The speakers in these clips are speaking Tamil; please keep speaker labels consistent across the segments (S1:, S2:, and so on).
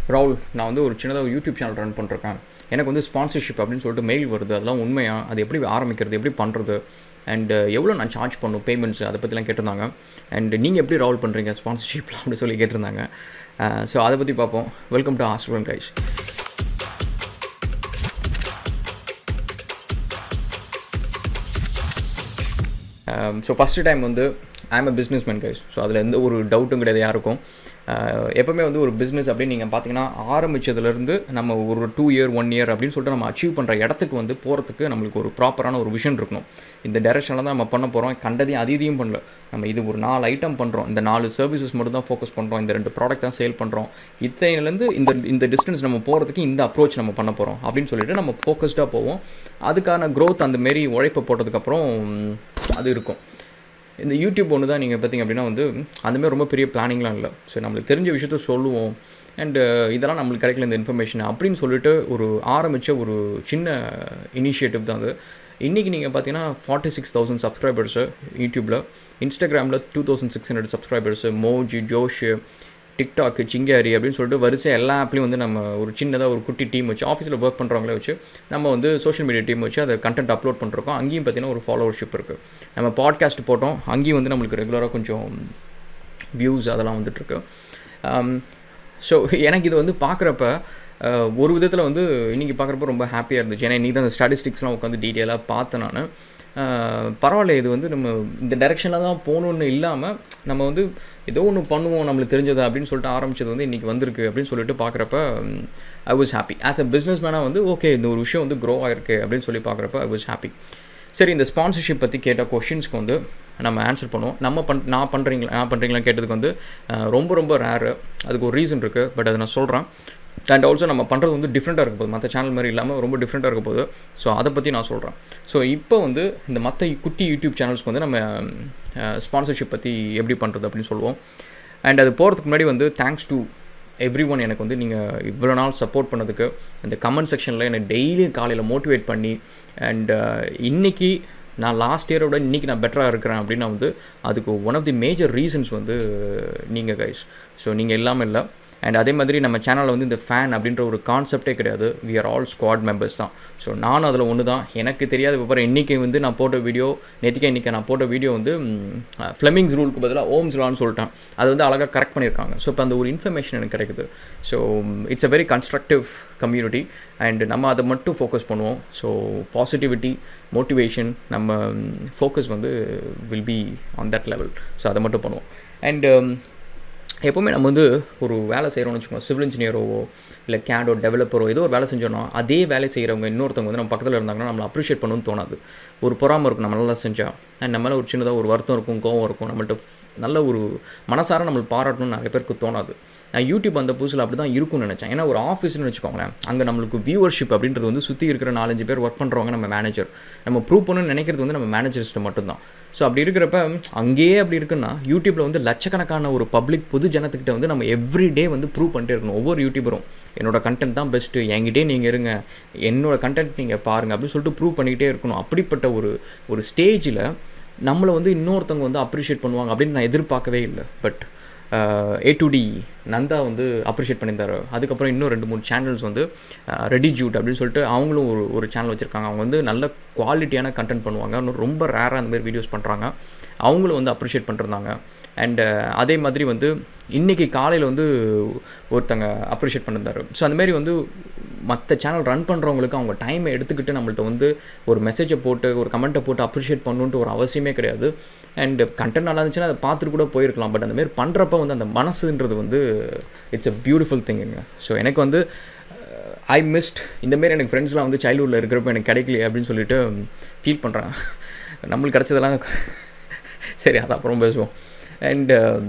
S1: ராகுல் நான் வந்து ஒரு சின்னதாக ஒரு யூடியூப் சேனல் ரன் பண்ணிருக்கேன் எனக்கு வந்து ஸ்பான்சர்ஷிப் அப்படின்னு சொல்லிட்டு மெயில் வருது அதெல்லாம் உண்மையா அது எப்படி ஆரம்பிக்கிறது எப்படி பண்ணுறது அண்ட் எவ்வளோ நான் சார்ஜ் பண்ணும் பேமெண்ட்ஸ் அதை பற்றிலாம் கேட்டிருந்தாங்க அண்ட் நீங்கள் எப்படி ராவல் பண்ணுறீங்க ஸ்பான்சர்ஷிப்லாம் அப்படி சொல்லி கேட்டிருந்தாங்க ஸோ அதை பற்றி பார்ப்போம் welcome to hospital guys so first time வந்து I'm a businessman guys so அதில் எந்த ஒரு டவுட்டும் கிடையாது யாருக்கும் எப்போவுமே வந்து ஒரு பிஸ்னஸ் அப்படின்னு நீங்கள் பார்த்தீங்கன்னா ஆரம்பித்ததுலேருந்து நம்ம ஒரு டூ இயர் ஒன் இயர் அப்படின்னு சொல்லிட்டு நம்ம அச்சீவ் பண்ணுற இடத்துக்கு வந்து போகிறதுக்கு நம்மளுக்கு ஒரு ப்ராப்பரான ஒரு விஷன் இருக்கணும் இந்த டைரெக்ஷனில் தான் நம்ம பண்ண போகிறோம் கண்டதையும் அது இதையும் பண்ணல நம்ம இது ஒரு நாலு ஐட்டம் பண்ணுறோம் இந்த நாலு சர்வீசஸ் மட்டும் தான் ஃபோக்கஸ் பண்ணுறோம் இந்த ரெண்டு ப்ராடக்ட் தான் சேல் பண்ணுறோம் இத்தனைலேருந்து இந்த இந்த டிஸ்டன்ஸ் நம்ம போகிறதுக்கு இந்த அப்ரோச் நம்ம பண்ண போகிறோம் அப்படின்னு சொல்லிட்டு நம்ம ஃபோக்கஸ்டாக போவோம் அதுக்கான க்ரோத் அந்த மாரி உழைப்பை போட்டதுக்கப்புறம் அது இருக்கும் இந்த யூடியூப் ஒன்று தான் நீங்கள் பார்த்தீங்க அப்படின்னா வந்து அந்தமாதிரி ரொம்ப பெரிய பிளானிங்லாம் இல்லை ஸோ நம்மளுக்கு தெரிஞ்ச விஷயத்த சொல்லுவோம் அண்டு இதெல்லாம் நம்மளுக்கு கிடைக்கல இந்த இன்ஃபர்மேஷன் அப்படின்னு சொல்லிட்டு ஒரு ஆரம்பித்த ஒரு சின்ன இனிஷியேட்டிவ் தான் அது இன்றைக்கி நீங்கள் பார்த்தீங்கன்னா ஃபார்ட்டி சிக்ஸ் தௌசண்ட் சப்ஸ்கிரைபர்ஸு யூடியூப்பில் இன்ஸ்டாகிராமில் two thousand six hundred subscribers மோஜி ஜோஷ் டிக்டாக் சிங்காரி அப்படின்னு சொல்லிட்டு வரிசை எல்லா ஆப்லேயும் வந்து நம்ம ஒரு சின்னதாக ஒரு குட்டி டீம் வச்சு ஆஃபீஸில் ஒர்க் பண்ணுறவங்களே வச்சு நம்ம வந்து சோஷியல் மீடியா டீம் வச்சு அதை கண்டென்ட் அப்லோட் பண்ணுறோம் அங்கேயும் பார்த்தீங்கன்னா ஒரு ஃபாலோவர்ஷிப் இருக்குது நம்ம பாட்காஸ்ட் போட்டோம் அங்கேயும் வந்து நம்மளுக்கு ரெகுலராக கொஞ்சம் வியூஸ் அதெல்லாம் வந்துட்டுருக்கு ஸோ எனக்கு இது வந்து பார்க்குறப்ப ஒரு விதத்தில் வந்து இன்றைக்கி பார்க்குறப்ப ரொம்ப ஹாப்பியாக இருந்துச்சு ஏன்னா இன்றைக்கி தான் அந்த ஸ்டாட்டிஸ்டிக்ஸ்லாம் உட்காந்து டீட்டெயிலாக பார்த்தேன் நான் பரவாயில்ல இது வந்து நம்ம இந்த டைரெக்ஷனில் தான் போகணுன்னு இல்லாமல் நம்ம வந்து ஏதோ ஒன்று பண்ணுவோம் நம்மளுக்கு தெரிஞ்சது அப்படின்னு சொல்லிட்டு ஆரம்பிச்சது வந்து இன்றைக்கி வந்திருக்கு அப்படின்னு சொல்லிட்டு பார்க்குறப்ப I was happy as a business மேனாக வந்து ஓகே இந்த ஒரு விஷயம் வந்து க்ரோ ஆகிருக்கு அப்படின்னு சொல்லி பார்க்குறப்ப ஐ வாஸ் ஹாப்பி சரி இந்த ஸ்பான்சர்ஷிப் பற்றி கேட்ட கொஷின்ஸ்க்கு வந்து நம்ம ஆன்சர் பண்ணுவோம் நம்ம பண் நான் பண்ணுறீங்களா நான் பண்ணுறீங்களா கேட்டதுக்கு வந்து ரொம்ப ரொம்ப ரேரு அதுக்கு ஒரு ரீசன் இருக்குது பட் அதை நான் சொல்கிறேன் அண்ட் ஆல்சோ நம்ம பண்ணுறது வந்து டிஃப்ரெண்ட்டாக இருக்க போகுது மற்ற சேனல் மாதிரி இல்லாமல் ரொம்ப டிஃப்ரெண்ட்டாக இருக்க போகுது ஸோ அதை பற்றி நான் சொல்கிறேன் ஸோ இப்போ வந்து இந்த மற்ற குட்டி யூடியூப் சேனல்ஸ்க்கு வந்து நம்ம ஸ்பான்சர்ஷிப் பற்றி எப்படி பண்ணுறது அப்படின்னு சொல்லுவோம் அண்ட் அது போகிறதுக்கு முன்னாடி வந்து தேங்க்ஸ் டு எவ்ரி ஒன் எனக்கு வந்து நீங்கள் இவ்வளோ நாள் சப்போர்ட் பண்ணதுக்கு இந்த கமெண்ட் செக்ஷனில் என்னை டெய்லியும் காலையில் மோட்டிவேட் பண்ணி அண்ட் இன்றைக்கி நான் லாஸ்ட் இயரோட இன்றைக்கி நான் பெட்டராக இருக்கிறேன் அப்படின்னா வந்து அதுக்கு one of the major reasons வந்து நீங்கள் கைஸ் ஸோ நீங்கள் இல்லாமல் இல்லை அண்ட் அதே மாதிரி நம்ம சேனலில் வந்து இந்த ஃபேன் அப்படின்ற ஒரு கான்செப்டே கிடையாது we are all squad members தான் ஸோ நானும் அதில் ஒன்று தான் எனக்கு தெரியாத விவரம் இன்றைக்கி வந்து நான் போட்ட வீடியோ நேற்றுக்கே இன்றைக்கி நான் போட்ட வீடியோ வந்து ஃப்ளெமிங்ஸ் ரூலுக்கு பதிலாக ஓம்ஸ் லான்னு சொல்லிட்டேன் அது வந்து அழகாக கரெக்ட் பண்ணியிருக்காங்க ஸோ இப்போ அந்த ஒரு இன்ஃபர்மேஷன் எனக்கு கிடைக்குது so it's a very constructive community and நம்ம அதை மட்டும் ஃபோக்கஸ் பண்ணுவோம் ஸோ பாசிட்டிவிட்டி மோட்டிவேஷன் நம்ம ஃபோக்கஸ் வந்து will be on that level so அதை மட்டும் பண்ணுவோம் அண்டு எப்போவுமே நம்ம வந்து ஒரு வேலை செய்கிறோம்னு வச்சுக்கோங்க சிவில் இன்ஜினியரோவோ இல்லை கேடோ டெவலப்பரோ ஏதோ ஒரு வேலை செஞ்சோன்னா அதே வேலை செய்கிறவங்க இன்னொருத்தவங்க வந்து நம்ம பக்கத்தில் இருந்தாங்கன்னா நம்மளை அப்ரிஷியேட் பண்ணணும்னு தோணாது ஒரு பொறாமல் இருக்கும் நம்ம நல்லா செஞ்சால் அண்ட் நம்ம மேலே ஒரு சின்னதாக ஒரு வருத்தம் இருக்கும் கோவம் இருக்கும் நம்மள்ட்ட நல்ல ஒரு மனசார நம்மளுக்கு பாராட்டணும்னு நிறைய பேருக்கு தோணாது நான் யூடியூப் அந்த புதுசில் அப்படி தான் இருக்கும்னு நினச்சேன் ஏன்னா ஒரு ஆஃபீஸ்னு வச்சுக்கோங்களேன் அங்கே நம்மளுக்கு வியூவர்ஷிப் அப்படின்றது வந்து சுற்றி இருக்கிற நாலஞ்சு பேர் ஒர்க் பண்ணுறவங்க நம்ம மேனேஜர் நம்ம ப்ரூவ் பண்ணணும்னு நினைக்கிறது வந்து நம்ம மேனேஜர்ஸ்ட்டு மட்டும்தான் ஸோ அப்படி இருக்கிறப்ப அங்கேயே அப்படி இருக்குன்னா யூடியூப்பில் வந்து லட்சக்கணக்கான ஒரு பப்ளிக் பொது ஜனத்துக்கிட்ட வந்து நம்ம எவ்ரி டே வந்து ப்ரூவ் பண்ணிட்டே இருக்கணும் ஒவ்வொரு யூடியூபரும் என்னோட கண்டென்ட் தான் பெஸ்ட்டு என்கிட்டே நீங்கள் இருங்க என்னோட கண்டென்ட் நீங்கள் பாருங்கள் அப்படின்னு சொல்லிட்டு ப்ரூவ் பண்ணிகிட்டே இருக்கணும் அப்படிப்பட்ட ஒரு ஒரு ஸ்டேஜில் நம்மளை வந்து இன்னொருத்தவங்க வந்து அப்ரிஷியேட் பண்ணுவாங்க அப்படின்னு நான் எதிர்பார்க்கவே இல்லை but A two D Nanda வந்து அப்ரிஷியேட் பண்ணியிருந்தார் அதுக்கப்புறம் இன்னும் ரெண்டு மூணு சேனல்ஸ் வந்து ரெடி ஜூட் அப்படின்னு சொல்லிட்டு அவங்களும் ஒரு ஒரு சேனல் வச்சுருக்காங்க அவங்க வந்து நல்ல குவாலிட்டியான கண்டென்ட் பண்ணுவாங்க இன்னும் ரொம்ப ரேராக அந்த மாதிரி வீடியோஸ் பண்ணுறாங்க அவங்களும் வந்து அப்ரிஷியேட் பண்ணிருந்தாங்க அண்டு அதே மாதிரி வந்து இன்றைக்கி காலையில் வந்து ஒருத்தங்க அப்ரிஷியேட் பண்ணியிருந்தார் ஸோ அந்தமாரி வந்து மற்ற சேனல் ரன் பண்ணுறவங்களுக்கு அவங்க டைமை எடுத்துக்கிட்டு நம்மள்ட்ட வந்து ஒரு மெசேஜை போட்டு ஒரு கமெண்ட்டை போட்டு அப்ரிஷியேட் பண்ணணுன்ட்டு ஒரு அவசியமே கிடையாது அண்ட் கண்டென்ட் நல்லா இருந்துச்சுன்னா அதை பார்த்துட்டு கூட போயிருக்கலாம் பட் அந்தமாரி பண்ணுறப்ப வந்து அந்த மனசுன்றது வந்து இட்ஸ் அ பியூட்டிஃபுல் திங்குங்க ஸோ எனக்கு வந்து ஐ மிஸ்ட் இந்தமாரி எனக்கு ஃப்ரெண்ட்ஸ்லாம் வந்து சைல்ட்ஹுட்டில் இருக்கிறப்ப எனக்கு கிடைக்கலையே அப்படின்னு சொல்லிட்டு ஃபீல் பண்ணுறேன் நம்மளுக்கு கிடச்சதெல்லாம் சரி அதை அப்புறம் பேசுவோம் அண்ட்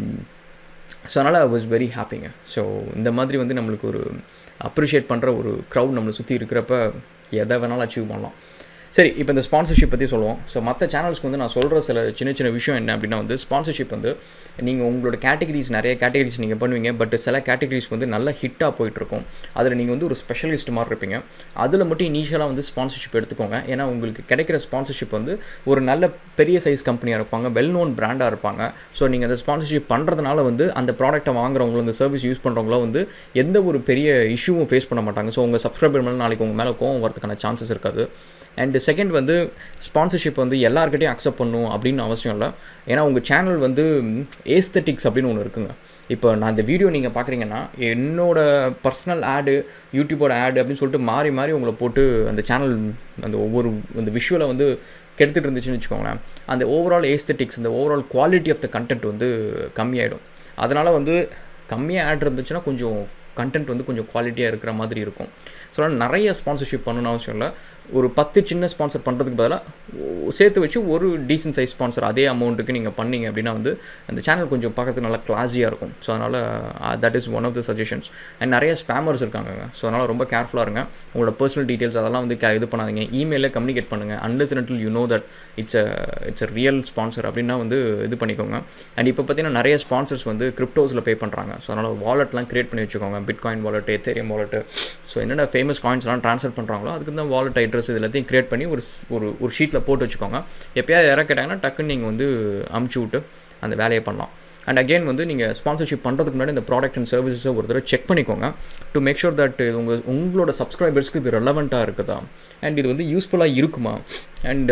S1: ஸோ அதனால் ஐ வாஸ் வெரி ஹாப்பிங்க ஸோ இந்த மாதிரி வந்து நம்மளுக்கு ஒரு அப்ரிஷியேட் பண்ணுற ஒரு க்ரௌட் நம்மளை சுற்றி இருக்கிறப்ப எதை வேணாலும் அச்சீவ் பண்ணலாம் சரி இப்போ இந்த ஸ்பான்சர்ஷிப் பற்றி சொல்லுவோம் ஸோ மற்ற சேனல்ஸ்க்கு வந்து நான் சொல்கிற சில சின்ன சின்ன விஷயம் என்ன அப்படின்னா வந்து ஸ்பான்சர்ஷிப் வந்து நீங்கள் உங்களோட கேட்டகரிஸ் நிறைய கேட்டகரிஸ் நீங்கள் பண்ணுவீங்க பட் சில கேட்டகரிஸ் வந்து நல்ல ஹிட்டாக போயிட்டுருக்கும் அதில் நீங்கள் வந்து ஒரு ஸ்பெஷலிஸ்ட் மாதிரி இருப்பீங்க அதில் மட்டும் இனிஷியலாக வந்து ஸ்பான்சர்ஷிப் எடுத்துக்கோங்க ஏன்னா உங்களுக்கு கிடைக்கிற ஸ்பான்சர்ஷிப் வந்து ஒரு நல்ல பெரிய சைஸ் கம்பெனியாக இருப்பாங்க வெல் நோன் பிராண்டாக இருப்பாங்க ஸோ நீங்கள் அந்த ஸ்பான்சர்ஷிப் பண்ணுறதுனால வந்து அந்த ப்ராடக்ட்டை வாங்குறவங்களும் அந்த சர்வீஸ் யூஸ் பண்ணுறவங்களும் வந்து எந்த ஒரு பெரிய இஷ்யூவும் ஃபேஸ் பண்ண மாட்டாங்க ஸோ உங்கள் சப்ஸ்கிரைபர் மேலே நாளைக்கு உங்கள் மேலே கோவம் வரதுக்கான சான்சஸ் இருக்காது அண்ட் செகண்ட் வந்து ஸ்பான்சர்ஷிப் வந்து எல்லாருக்கிட்டையும் அக்செப்ட் பண்ணும் அப்படின்னு அவசியம் இல்லை ஏன்னா உங்கள் சேனல் வந்து ஏஸ்தட்டிக்ஸ் அப்படின்னு ஒன்று இருக்குங்க இப்போ நான் இந்த வீடியோ நீங்கள் பார்க்குறீங்கன்னா என்னோட பர்சனல் ஆடு யூடியூபோட ஆடு அப்படின்னு சொல்லிட்டு மாறி மாறி உங்களை போட்டு அந்த சேனல் அந்த ஒவ்வொரு அந்த விஷுவலை வந்து கெடுத்துட்டு இருந்துச்சுன்னு வச்சுக்கோங்களேன் அந்த ஓவரால் ஏஸ்தட்டிக்ஸ் அந்த overall quality of the content வந்து கம்மியாயிடும் அதனால் வந்து கம்மியாக ஆட் இருந்துச்சுன்னா கொஞ்சம் கண்டென்ட் வந்து கொஞ்சம் குவாலிட்டியாக இருக்கிற மாதிரி இருக்கும் ஸோ நிறைய ஸ்பான்சர்ஷிப் பண்ணணும்னு அவசியம் இல்லை ஒரு பத்து சின்ன ஸ்பான்சர் பண்ணுறதுக்கு பதிலாக சேர்த்து வச்சு ஒரு டீசென்ட் சைஸ் ஸ்பான்சர் அதே அமௌண்ட்டுக்கு நீங்கள் பண்ணீங்க அப்படின்னா வந்து அந்த சேனல் கொஞ்சம் பார்க்கறதுக்கு நல்லா கிளாஸியாக இருக்கும் ஸோ அதனால் that is one of the suggestions and நிறைய ஸ்பேமர்ஸ் இருக்காங்க ஸோ அதனால் ரொம்ப கேர்ஃபுல்லாக இருங்க உங்களோட பர்சனல் டீட்டெயில்ஸ் அதெல்லாம் வந்து இது பண்ணாதீங்க இமெயிலில் கம்யூனிகேட் பண்ணுங்கள் unless until you know that it's a it's a real sponsor அப்படின்னா வந்து இது பண்ணிக்கோங்க அண்ட் இப்போ பார்த்தீங்கன்னா நிறைய ஸ்பான்சர்ஸ் வந்து கிரிப்டோஸில் பே பண்ணுறாங்க ஸோ அதனால் வாலெட்லாம் கிரியேட் பண்ணி வச்சுக்கோங்க bitcoin wallet ethereum wallet so என்னென்ன ஃபேமஸ் காயின்ஸ்லாம் ட்ரான்ஸ்ஃபர் பண்ணுறாங்களோ அதுக்கு தான் வாலெட் அட்ரஸ் இது எல்லாத்தையும் கிரியேட் பண்ணி ஒரு ஒரு ஒரு ஷீட்டில் போட்டு வச்சுக்கோங்க எப்போயாவது யாராவது கேட்டாங்கன்னா டக்குன்னு நீங்கள் வந்து அமுச்சு விட்டு அந்த வேலையை பண்ணலாம் அண்ட் அகெயின் வந்து நீங்கள் ஸ்பான்சர்ஷிப் பண்ணுறதுக்கு முன்னாடி இந்த ப்ராடக்ட் அண்ட் சர்வீசஸை ஒரு தடவை செக் பண்ணிக்கோங்க டு மேக் ஷூர் தட் இது உங்கள் உங்களோட சப்ஸ்கிரைபர்ஸ்க்கு இது ரெலவெண்ட்டாக இருக்குதா அண்ட் இது வந்து யூஸ்ஃபுல்லாக இருக்குமா அண்ட்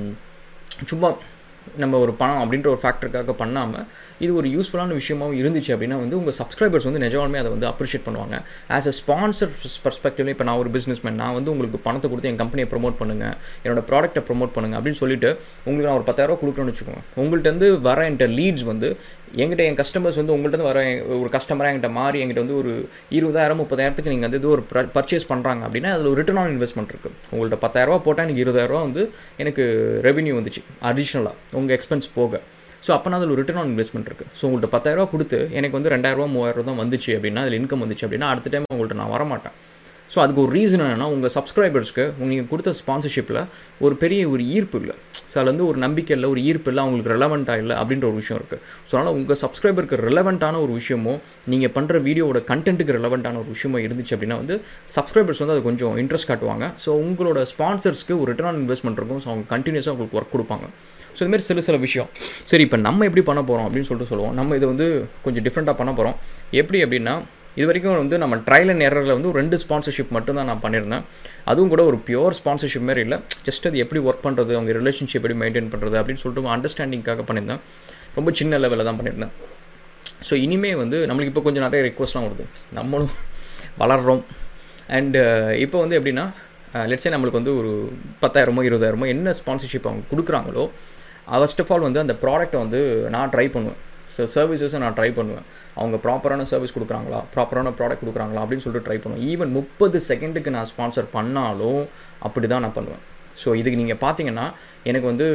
S1: சும்மா நம்ம ஒரு பணம் அப்படின்ற ஒரு ஃபேக்டருக்காக பண்ணாமல் இது ஒரு யூஸ்ஃபுல்லான விஷயமாவும் இருந்துச்சு அப்படின்னா வந்து உங்கள் சப்ஸ்கிரைபர்ஸ் வந்து நிஜமாலுமே அதை வந்து அப்ரிஷியேட் பண்ணுவாங்க ஆஸ் அ ஸ்பான்சர் பர்ஸ்பெக்டிவ்ல இப்போ நான் ஒரு பிஸ்னஸ் மேன் நான் வந்து உங்களுக்கு பணத்தை கொடுத்து என் கம்பெனியை ப்ரொமோட் பண்ணுங்கள் என்னோட ப்ராடக்ட்டை ப்ரொமோட் பண்ணுங்கள் அப்படின்னு சொல்லிட்டு உங்களுக்கு நான் ஒரு பத்தாயிரரூவா கொடுக்குறேன்னு வச்சுக்கோங்க உங்கள்கிட்ட வர என்கிட்ட லீட்ஸ் வந்து எங்கிட்ட என் கஸ்டமர்ஸ் வந்து உங்கள்கிட்ட வர ஒரு கஸ்டமராக என்கிட்ட மாறி என்கிட்ட வந்து ஒரு இருபதாயிரம் முப்பதாயிரத்துக்கு நீங்கள் வந்து ஒரு பர்ச்சேஸ் பண்ணுறாங்க அப்படின்னா அதில் ஒரு ரிட்டர்ன் ஆன் இன்வெஸ்ட்மெண்ட் இருக்குது உங்கள்கிட்ட பத்தாயிரரூவா போட்டால் எனக்கு இருபதாயிரரூவா வந்து எனக்கு ரெவன்யூ வந்துச்சு அடிஷ்னலாக உங்கள் எக்ஸ்பென்ஸ் போக ஸோ அப்போ அதில் ஒரு ரிட்டர்ன் ஆன் இன்வெஸ்ட்மெண்ட் இருக்குது ஸோ உங்கள்கிட்ட பத்தாயிரரூவா கொடுத்து எனக்கு வந்து ரெண்டாயிரரூவா மூவாயிரம் தான் வந்துச்சு அப்படின்னா அதில் இன்கம் வந்துச்சு அப்படின்னா அடுத்த டைம் உங்கள்கிட்ட நான் வரமாட்டேன் ஸோ அதுக்கு ஒரு ரீசன் என்னென்னா உங்கள் சப்ஸ்கிரைபர்ஸ்க்கு நீங்கள் கொடுத்த ஸ்பான்சர்ஷிப்பில் ஒரு பெரிய ஒரு ஈர்ப்பு இல்லை ஸோ அதில் வந்து ஒரு நம்பிக்கை இல்லை ஒரு ஈர்ப்பு இல்லை அவங்களுக்கு ரெலவெண்ட்டாக இல்லை அப்படின்ற ஒரு விஷயம் இருக்குது ஸோ அதனால் உங்கள் சப்ஸ்கிரைபருக்கு ரெலவெண்ட்டான ஒரு விஷயமோ நீங்கள் பண்ணுற வீடியோட கண்டென்ட்டுக்கு ரெலவெண்ட்டான ஒரு விஷயமோ இருந்துச்சு அப்படின்னா வந்து சப்ஸ்கிரைபர்ஸ் வந்து அது கொஞ்சம் இன்ட்ரெஸ்ட் காட்டுவாங்க ஸோ உங்களோட ஸ்பான்சர்ஸ்க்கு ஒரு ரிட்டர்ன் ஆன் இன்வெஸ்ட்மெண்ட் இருக்கும் ஸோ அவங்க கண்டினியூஸாக உங்களுக்கு ஒர்க் கொடுப்பாங்க ஸோ இதுமாரி சில சில விஷயம் சரி இப்போ நம்ம எப்படி பண்ண போகிறோம் அப்படின்னு சொல்லிட்டு சொல்லுவோம் நம்ம இதை வந்து கொஞ்சம் டிஃப்ரெண்ட்டாக பண்ண போகிறோம் எப்படி அப்படின்னா இது வரைக்கும் வந்து நம்ம ட்ரையல் அண்ட் எரரில் வந்து ஒரு ரெண்டு ஸ்பான்சர்ஷிப் மட்டும் தான் நான் பண்ணியிருந்தேன் அதுவும் கூட ஒரு பியோர் ஸ்பான்சர்ஷிப் மாதிரி இல்லை ஜஸ்ட் அது எப்படி ஒர்க் பண்ணுறது அவங்க ரிலேஷன்ஷிப் எப்படி மெயின்டைன் பண்ணுறது அப்படின்னு சொல்லிட்டு அண்டர்ஸ்டாண்டிங்காக பண்ணியிருந்தேன் ரொம்ப சின்ன லெவலில் தான் பண்ணியிருந்தேன் ஸோ இனிமே வந்து நம்மளுக்கு இப்போ கொஞ்சம் நிறைய ரெக்வஸ்ட்லாம் வருது நம்மளும் வளர்கிறோம் அண்டு இப்போ வந்து எப்படின்னா லெட்ஸே நம்மளுக்கு வந்து ஒரு பத்தாயிரமோ இருபதாயிரமோ என்ன ஸ்பான்சர்ஷிப் அவங்க கொடுக்குறாங்களோ ஃபஸ்ட் ஆஃப் ஆல் வந்து அந்த ப்ராடக்ட்டை வந்து நான் ட்ரை பண்ணுவேன் ஸோ சர்வீசஸை நான் ட்ரை பண்ணுவேன் அவங்க ப்ராப்பரான சர்வீஸ் கொடுக்குறாங்களா ப்ராப்பரான ப்ராடக்ட் கொடுக்குறாங்களா அப்படின்னு சொல்லிட்டு ட்ரை பண்ணுவேன் ஈவன் முப்பது செகண்டுக்கு நான் ஸ்பான்சர் பண்ணாலும் அப்படி தான் நான் பண்ணுவேன் ஸோ இதுக்கு நீங்கள் பார்த்தீங்கன்னா எனக்கு வந்து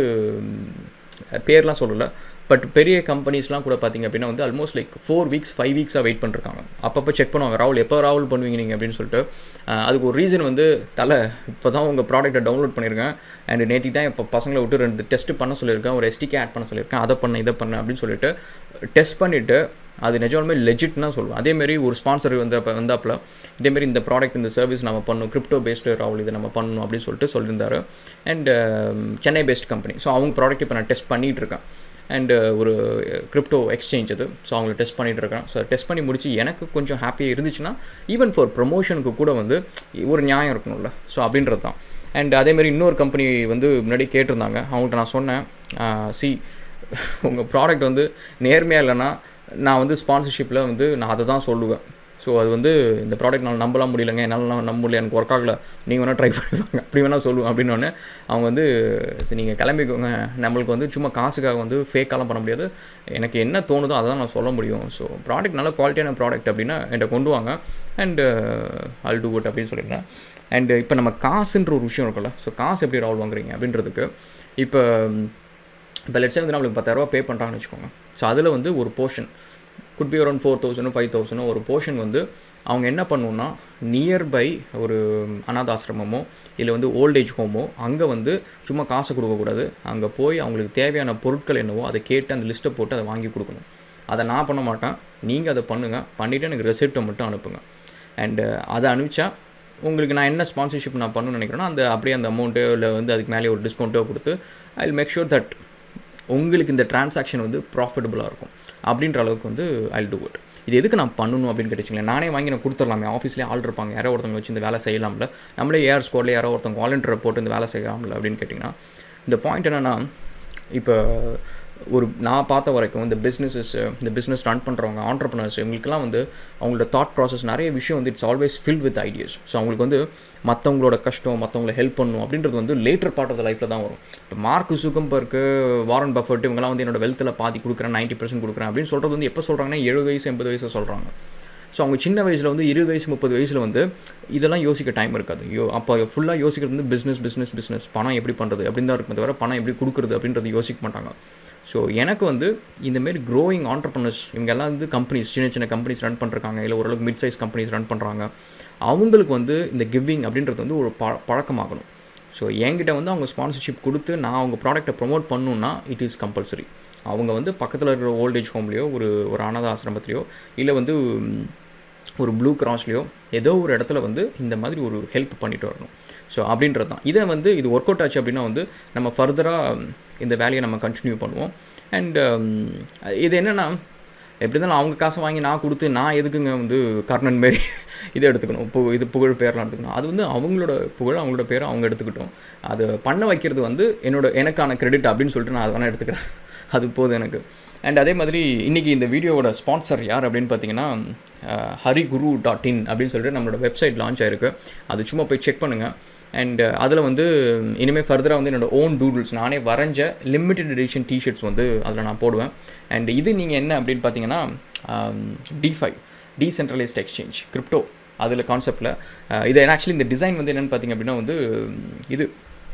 S1: பேர்லாம் சொல்லலை பட் பெரிய கம்பெனிஸ்லாம் கூட பார்த்தீங்க அப்படின்னா வந்து almost like four weeks five வீக்ஸாக வெயிட் பண்ணிருக்காங்க அப்பப்போ செக் பண்ணுவாங்க ராகுல் எப்போ ராகுல் பண்ணுவீங்க நீங்கள் அப்படின்னு சொல்லிட்டு அதுக்கு ஒரு ரீசன் வந்து தலை இப்போ தான் உங்கள் ப்ராடக்ட்டை டவுன்லோட் பண்ணியிருக்கேன் அண்ட் நேற்று தான் இப்போ பசங்களை விட்டு ரெண்டு டெஸ்ட் பண்ண சொல்லியிருக்கேன் ஒரு எஸ்டிகே ஆட் பண்ண சொல்லியிருக்கேன் அதை பண்ண இதை பண்ண அப்படின்னு சொல்லிட்டு டெஸ்ட் பண்ணிவிட்டு அது நிஜமாலுமே லெஜிட்னா சொல்லுவேன் அதேமாரி ஒரு ஸ்பான்சர் வந்து அப்போ வந்தாப்பில் இதேமாரி இந்த ப்ராடக்ட் இந்த சர்வீஸ் நம்ம பண்ணணும் கிரிப்டோ பேஸ்டு ராகுல் இதை நம்ம பண்ணணும் அப்படின்னு சொல்லிட்டு சொல்லியிருந்தாரு and Chennai based company so அவங்க ப்ராடக்ட் இப்போ நான் டெஸ்ட் பண்ணிகிட்டு இருக்கேன் அண்டு ஒரு கிரிப்டோ எக்ஸ்சேஞ்ச் அது ஸோ அவங்களை டெஸ்ட் பண்ணிகிட்டு இருக்கேன் ஸோ டெஸ்ட் பண்ணி முடிச்சு எனக்கு கொஞ்சம் ஹாப்பியாக இருந்துச்சுன்னா ஈவன் ஃபார் ப்ரொமோஷனுக்கு கூட வந்து ஒரு நியாயம் இருக்கணும்ல ஸோ அப்படின்றது தான் அண்ட் அதேமாதிரி இன்னொரு கம்பெனி வந்து முன்னாடி கேட்டிருந்தாங்க அவங்கள்ட்ட நான் சொன்னேன் சி உங்கள் ப்ராடக்ட் வந்து நேர்மையாக இல்லைன்னா நான் வந்து ஸ்பான்சர்ஷிப்பில் வந்து நான் அதை தான் சொல்லுவேன் ஸோ அது வந்து இந்த ப்ராடக்ட் நான் நம்பலாம் முடியலங்க என்னால் நம்ப முடியல எனக்கு ஒர்க் ஆகல நீங்கள் வேணால் ட்ரை பண்ணிப்பாங்க அப்படி வேணால் சொல்லுவேன் அப்படின்னு அவங்க வந்து சரி நீங்கள் கிளம்பிக்கோங்க நம்மளுக்கு வந்து சும்மா காசுக்காக வந்து ஃபேக்காலாம் பண்ண முடியாது எனக்கு என்ன தோணுதோ அதை தான் நான் சொல்ல முடியும் ஸோ ப்ராடக்ட் நல்ல குவாலிட்டியான ப்ராடக்ட் அப்படின்னா என்கிட்ட கொண்டு வாங்க அண்டு அல் டூ குட் அப்படின்னு சொல்லியிருந்தேன் அண்டு இப்போ நம்ம காசுன்ற ஒரு விஷயம் இருக்குல்ல ஸோ காசு எப்படி ராவல் வாங்குறீங்க அப்படின்றதுக்கு இப்போ இப்போ லெட்ஸே வந்து நம்மளுக்கு பத்தாயிரரூபா பே பண்ணுறாங்கன்னு வச்சுக்கோங்க ஸோ அதில் வந்து ஒரு portion could be around four தௌசண்டோ ஃபைவ் தௌசண்டோ ஒரு போர்ஷன் வந்து அவங்க என்ன பண்ணணுன்னா நியர்பை ஒரு அனாதாசிரமமோ இல்லை வந்து ஓல்டேஜ் ஹோமோ அங்கே வந்து சும்மா காசு கொடுக்கக்கூடாது அங்கே போய் அவங்களுக்கு தேவையான பொருட்கள் என்னவோ அதை கேட்டு அந்த லிஸ்ட்டை போட்டு அதை வாங்கி கொடுக்கணும் அதை நான் பண்ண மாட்டேன் நீங்கள் அதை பண்ணுங்கள் பண்ணிவிட்டு எனக்கு ரெசிப்ட்டை மட்டும் அனுப்புங்க அண்டு அதை அனுப்பிச்சா உங்களுக்கு நான் என்ன ஸ்பான்சர்ஷிப் நான் பண்ணணும்னு நினைக்கிறேன்னா அந்த அப்படியே அந்த அமௌண்ட்டோ இல்லை வந்து அதுக்கு மேலே ஒரு டிஸ்கவுண்ட்டோ கொடுத்து I will make sure that உங்களுக்கு இந்த டிரான்சாக்ஷன் வந்து ப்ராஃபிட்டபுளாக இருக்கும் அப்படின்ற அளவுக்கு வந்து ஐ டூ இட் இது எதுக்கு நான் பண்ணணும் அப்படின்னு கேட்டுச்சிங்களேன் நானே வாங்கி நான் கொடுத்துடலாமே ஆஃபீஸ்லேயே ஆள் இருப்பாங்க யாரோ ஒருத்தவங்க வச்சு இந்த வேலை செய்யலாம்ல நம்மளே ஏஆர் ஸ்கோரில் யாரோ ஒருத்தவங்க வாலண்டியர் போட்டு இந்த வேலை செய்யலாம்ல அப்படின்னு கேட்டிங்கன்னா இந்த பாயிண்ட் என்னென்னா இப்போ ஒரு நான் பார்த்த வரைக்கும் இந்த பிஸ்னஸஸ் இந்த பிஸ்னஸ் ரன் பண்ணுறவங்க ஆண்டர்பனர்ஸ் இவங்களுக்குலாம் வந்து அவங்களோட தாட் ப்ராசஸ் நிறைய விஷயம் வந்து it's always fill with ideas so அவங்களுக்கு வந்து மற்றவங்களோட கஷ்டம் மற்றவங்களை ஹெல்ப் பண்ணணும் அப்படின்றது வந்து லேட்டர் பார்ட் ஆஃப் த லைஃப்பில் தான் வரும் இப்போ மார்க் சுகம்பர்க்கு வாரன் பஃபர்ட் இவங்கலாம் வந்து என்னோட வெல்த்தில் பாதி கொடுக்குறேன் நைன்ட்டி பர்சன்ட் கொடுக்குறேன் அப்படின்னு சொல்கிறது வந்து எப்போ சொல்கிறாங்கன்னா எழுபது வயசு எண்பது வயசு சொல்கிறாங்க ஸோ அவங்க சின்ன வயசில் வந்து இருபது வயசு முப்பது வயசில் வந்து இதெல்லாம் யோசிக்க டைம் இருக்காது யோ அப்போ ஃபுல்லாக யோசிக்கிறது வந்து பிஸ்னஸ் பிஸ்னஸ் பிஸ்னஸ் பணம் எப்படி பண்ணுறது அப்படின்னு தான் இருக்கும் தவிர பணம் எப்படி கொடுக்குறது அப்படின்றது யோசிக்க மாட்டாங்க ஸோ எனக்கு வந்து இந்தமாரி க்ரோயிங் ஆண்டர்பனர்ஸ் இவங்க எல்லாம் வந்து கம்பெனிஸ் சின்ன சின்ன கம்பெனிஸ் ரன் பண்ணுறாங்க இல்லை ஓரளவுக்கு மிட் சைஸ் கம்பெனிஸ் ரன் பண்ணுறாங்க அவங்களுக்கு வந்து இந்த கிவிங் அப்படின்றது வந்து ஒரு ப பழக்கமாகணும் ஸோ என்கிட்ட வந்து அவங்க ஸ்பான்சர்ஷிப் கொடுத்து நான் அவங்க ப்ராடக்ட்டை ப்ரொமோட் பண்ணணுன்னா இட் இஸ் கம்பல்சரி அவங்க வந்து பக்கத்தில் இருக்கிற ஓல்டேஜ் ஹோம்லேயோ ஒரு ஒரு அனாத ஆசிரமத்துலையோ இல்லை வந்து ஒரு ப்ளூ கிராஸ்லேயோ ஏதோ ஒரு இடத்துல வந்து இந்த மாதிரி ஒரு ஹெல்ப் பண்ணிட்டு வரணும் ஸோ அப்படின்றது தான் இதை வந்து இது ஒர்க் அவுட் ஆச்சு அப்படின்னா வந்து நம்ம ஃபர்தராக இந்த வேலையை நம்ம கண்டினியூ பண்ணுவோம் அண்ட் இது என்னென்னா எப்படி இருந்தாலும் அவங்க காசை வாங்கி நான் கொடுத்து நான் எதுக்குங்க வந்து கர்ணன் மாரி இதை எடுத்துக்கணும் இப்போ இது புகழ் பேர்லாம் எடுத்துக்கணும் அது வந்து அவங்களோட புகழ் அவங்களோட பேரை அவங்க எடுத்துக்கிட்டோம் அது பண்ண வைக்கிறது வந்து என்னோட எனக்கான கிரெடிட் அப்படின்னு சொல்லிட்டு நான் அதை வேணால் எடுத்துக்கிறேன் அது போதும் எனக்கு அண்ட் அதே மாதிரி இன்றைக்கி இந்த வீடியோவோட ஸ்பான்சர் யார் அப்படின்னு பார்த்தீங்கன்னா ஹரிகுரு டாட் இன் அப்படின்னு சொல்லிட்டு நம்மளோட வெப்சைட் லான்ச் ஆயிருக்கு அது சும்மா போய் செக் பண்ணுங்கள் அண்ட் அதில் வந்து இனிமேல் ஃபர்தராக வந்து என்னோடய ஓன் டூடுல்ஸ் நானே வரைஞ்ச லிமிடெட் எடிஷன் டிஷர்ட்ஸ் வந்து அதில் நான் போடுவேன் அண்ட் இது நீங்கள் என்ன அப்படின்னு பார்த்தீங்கன்னா டிஃபை டீசென்ட்ரலைஸ்ட் எக்ஸ்சேஞ்ச் கிரிப்டோ அதில் கான்செப்டில் இது ஆக்சுவலி இந்த டிசைன் வந்து என்னென்னு பார்த்தீங்க அப்படின்னா வந்து இது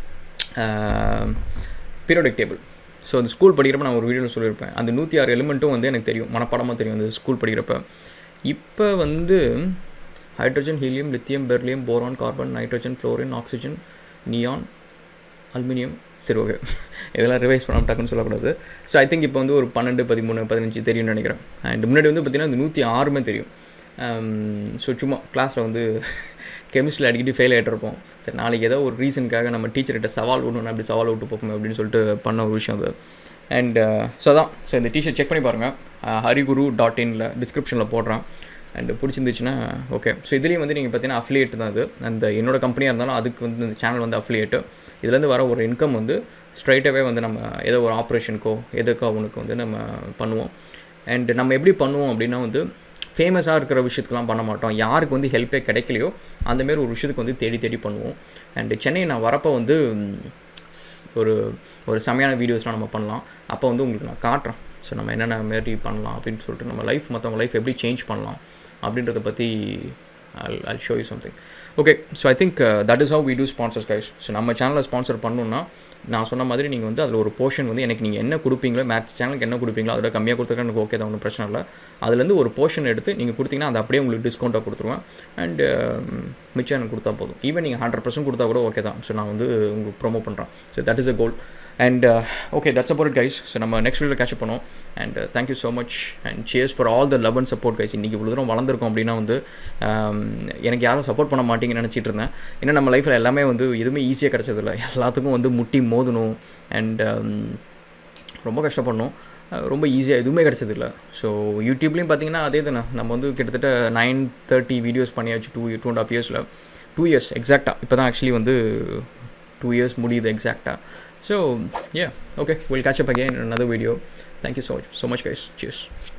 S1: பீரியோடிக் டேபிள் ஸோ அந்த ஸ்கூல் படிக்கிறப்ப நான் ஒரு வீடியோவில் சொல்லியிருப்பேன் அந்த நூற்றி ஆறு எலிமெண்ட்டும் வந்து எனக்கு தெரியும் மனப்பாடமாக தெரியும் அந்த ஸ்கூல் படிக்கிறப்ப இப்போ வந்து hydrogen helium lithium beryllium boron carbon nitrogen fluorine oxygen neon aluminium சரி ஓகே இதெல்லாம் ரிவைஸ் பண்ண டக்குன்னு சொல்லக்கூடாது ஸோ ஐ திங்க் இப்போ வந்து ஒரு பன்னெண்டு பதிமூணு பதினஞ்சு தெரியும்னு நினைக்கிறேன் அண்ட் முன்னாடி வந்து பார்த்திங்கன்னா இந்த நூற்றி ஆறுமே தெரியும் ஸோ சும்மா கிளாஸில் வந்து கெமிஸ்ட்ரியில் அடிக்கடி ஃபெயில் ஆகிட்டு இருப்போம் சரி நாளைக்கு ஏதோ ஒரு ரீசனுக்காக நம்ம டீச்சர்கிட்ட சவால் விடணும் அப்படி சவால் விட்டு போப்போம் அப்படின்னு சொல்லிட்டு பண்ண ஒரு விஷயம் அது அண்ட் ஸோ தான் ஸோ இந்த டிஷர்ட் செக் பண்ணி பாருங்கள் ஹரிகுரு டாட் இனில் டிஸ்கிரிப்ஷனில் போடுறேன் அண்ட் பிடிச்சிருந்துச்சுன்னா ஓகே ஸோ இதுலேயும் வந்து நீங்கள் பார்த்தீங்கன்னா அஃப்லியேட் தான் அது அந்த என்னோட கம்பெனியாக இருந்தாலும் அதுக்கு வந்து இந்த சேனல் வந்து அஃப்லியேட்டு இதுலேருந்து வர ஒரு இன்கம் வந்து ஸ்ட்ரைட்டாகவே வந்து நம்ம ஏதோ ஒரு ஆப்ரேஷனுக்கோ எதுக்கோ அவனுக்கு வந்து நம்ம பண்ணுவோம் அண்ட் நம்ம எப்படி பண்ணுவோம் அப்படின்னா வந்து ஃபேமஸாக இருக்கிற விஷயத்துக்குலாம் பண்ண மாட்டோம் யாருக்கு வந்து ஹெல்ப்பே கிடைக்கலையோ அந்தமாரி ஒரு விஷயத்துக்கு வந்து தேடி தேடி பண்ணுவோம் அண்டு சென்னை நான் வரப்போ வந்து ஒரு ஒரு செமையான வீடியோஸ்லாம் நம்ம பண்ணலாம் அப்போ வந்து உங்களுக்கு நான் காட்டுறேன் ஸோ நம்ம என்னென்ன மாரி பண்ணலாம் அப்படின்னு சொல்லிட்டு நம்ம லைஃப் மற்றவங்க லைஃப் எப்படி சேஞ்ச் பண்ணலாம் அப்படின்றத பற்றி I'll, I'll show you something okay so I think that is how we do sponsors guys so நம்ம சேனலை ஸ்பான்சர் பண்ணணுன்னா நான் சொன்ன மாதிரி நீங்கள் வந்து அதில் ஒரு போர்ஷன் வந்து எனக்கு நீங்கள் என்ன கொடுப்பீங்களோ மேட்ச் சேனலுக்கு என்ன கொடுப்பீங்களோ அதோட கம்மியாக கொடுத்தா எனக்கு ஓகே தான் ஒன்றும் பிரச்சனை இல்லை அதுலேருந்து ஒரு போர்ஷன் எடுத்து நீங்கள் கொடுத்தீங்கன்னா அதை அப்படியே உங்களுக்கு டிஸ்கவுண்ட்டாக கொடுத்துருவேன் அண்ட் மிச்சம் எனக்கு கொடுத்தா போதும் ஈவன் நீங்கள் ஹண்ட்ரட் பர்சன்ட் கொடுத்தா கூட ஓகே தான் ஸோ நான் வந்து உங்களுக்கு ப்ரொமோட் பண்ணுறேன் so that is a goal and okay that's about guys so நம்ம நெக்ஸ்ட் வீடியோ கேட்ச் பண்ணுவோம் and thank you so much and cheers for all the love and support guys இன்றைக்கி இவ்வளோ தூரம் வளர்ந்துருக்கோம் அப்படின்னா வந்து எனக்கு யாரும் சப்போர்ட் பண்ண மாட்டீங்கன்னு நினச்சிட்டு இருந்தேன் ஏன்னா நம்ம லைஃப்பில் எல்லாமே வந்து எதுவுமே ஈஸியாக கிடச்சதில்ல எல்லாத்துக்கும் வந்து முட்டி மோதணும் அண்ட் ரொம்ப கஷ்டப்படணும் ரொம்ப ஈஸியாக எதுவுமே கிடச்சதில்ல ஸோ யூடியூப்லேயும் பார்த்தீங்கன்னா அதே தானே நம்ம வந்து கிட்டத்தட்ட நைன் தேர்ட்டி வீடியோஸ் பண்ணியாச்சு டூ டூ அண்ட் ஆஃப் இயர்ஸில் டூ இயர்ஸ் எக்ஸாக்டாக இப்போ தான் ஆக்சுவலி வந்து டூ இயர்ஸ் முடியுது எக்ஸாக்டாக So yeah, okay, we'll catch up again in another video. Thank you so much, so much guys. Cheers.